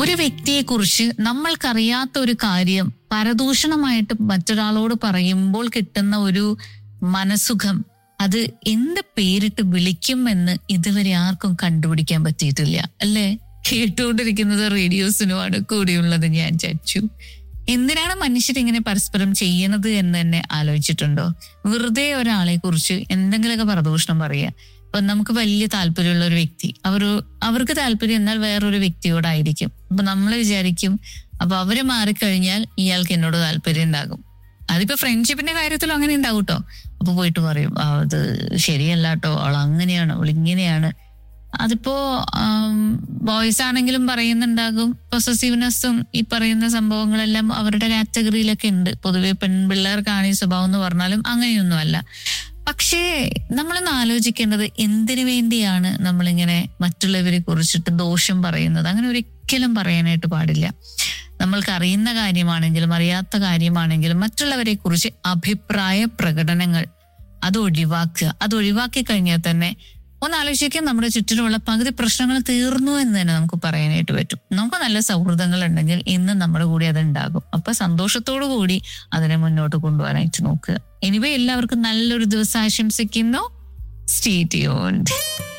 ഒരു വ്യക്തിയെക്കുറിച്ച് നമ്മൾക്കറിയാത്ത ഒരു കാര്യം പരദൂഷണമായിട്ട് മറ്റൊരാളോട് പറയുമ്പോൾ കിട്ടുന്ന ഒരു മനസുഖം അത് എന്ത് പേരിട്ട് വിളിക്കും എന്ന് ഇതുവരെ ആർക്കും കണ്ടുപിടിക്കാൻ പറ്റിയിട്ടില്ല അല്ലേ കേട്ടുകൊണ്ടിരിക്കുന്നത് റേഡിയോസിനുമാണ് കൂടിയുള്ളത് ഞാൻ ചച്ചു എന്തിനാണ് മനുഷ്യർ ഇങ്ങനെ പരസ്പരം ചെയ്യണത് എന്ന് തന്നെ ആലോചിച്ചിട്ടുണ്ടോ വെറുതെ ഒരാളെ കുറിച്ച് എന്തെങ്കിലുമൊക്കെ പരദൂഷണം പറയുക ഇപ്പൊ നമുക്ക് വലിയ താല്പര്യമുള്ള ഒരു വ്യക്തി അവർ അവർക്ക് താല്പര്യം എന്നാൽ വേറൊരു വ്യക്തിയോടായിരിക്കും അപ്പൊ നമ്മൾ വിചാരിക്കും അപ്പൊ അവര് മാറിക്കഴിഞ്ഞാൽ ഇയാൾക്ക് എന്നോട് താല്പര്യം ഉണ്ടാകും അതിപ്പോ ഫ്രണ്ട്ഷിപ്പിന്റെ കാര്യത്തിലും അങ്ങനെ ഉണ്ടാവും കേട്ടോ അപ്പൊ പോയിട്ട് പറയും "ആ, അത് ശരിയല്ല കേട്ടോ അവൾ അങ്ങനെയാണ് അവൾ ഇങ്ങനെയാണ് അതിപ്പോ ബോയ്സ് ആണെങ്കിലും പറയുന്നുണ്ടാകും പൊസസീവ്നെസ്സും ഈ പറയുന്ന സംഭവങ്ങളെല്ലാം അവരുടെ കാറ്റഗറിയിലൊക്കെ ഉണ്ട് പൊതുവെ പെൺപിള്ളേർക്കാണ് ഈ സ്വഭാവം എന്ന് പറഞ്ഞാലും അങ്ങനെയൊന്നുമല്ല പക്ഷേ നമ്മളൊന്ന് ആലോചിക്കേണ്ടത് എന്തിനു വേണ്ടിയാണ് നമ്മളിങ്ങനെ മറ്റുള്ളവരെ കുറിച്ചിട്ട് ദോഷം പറയുന്നത് അങ്ങനെ ഒരിക്കലും പറയാനായിട്ട് പാടില്ല നമ്മൾക്ക് അറിയുന്ന കാര്യമാണെങ്കിലും അറിയാത്ത കാര്യമാണെങ്കിലും മറ്റുള്ളവരെ കുറിച്ച് അഭിപ്രായ പ്രകടനങ്ങൾ അത് ഒഴിവാക്കുക അത് ഒഴിവാക്കി കഴിഞ്ഞാൽ തന്നെ ഒന്ന് ആലോചിക്കാൻ നമ്മുടെ ചുറ്റിലുമുള്ള പകുതി പ്രശ്നങ്ങൾ തീർന്നു എന്ന് തന്നെ നമുക്ക് പറയാനായിട്ട് പറ്റും നമുക്ക് നല്ല സൗഹൃദങ്ങൾ ഉണ്ടെങ്കിൽ ഇന്ന് നമ്മുടെ കൂടെ അത് ഉണ്ടാകും അപ്പൊ സന്തോഷത്തോടു കൂടി അതിനെ മുന്നോട്ട് കൊണ്ടുപോകാനായിട്ട് നോക്കുക എനിവേ എല്ലാവർക്കും നല്ലൊരു ദിവസം ആശംസിക്കുന്നു സ്റ്റേ ട്യൂൺഡ്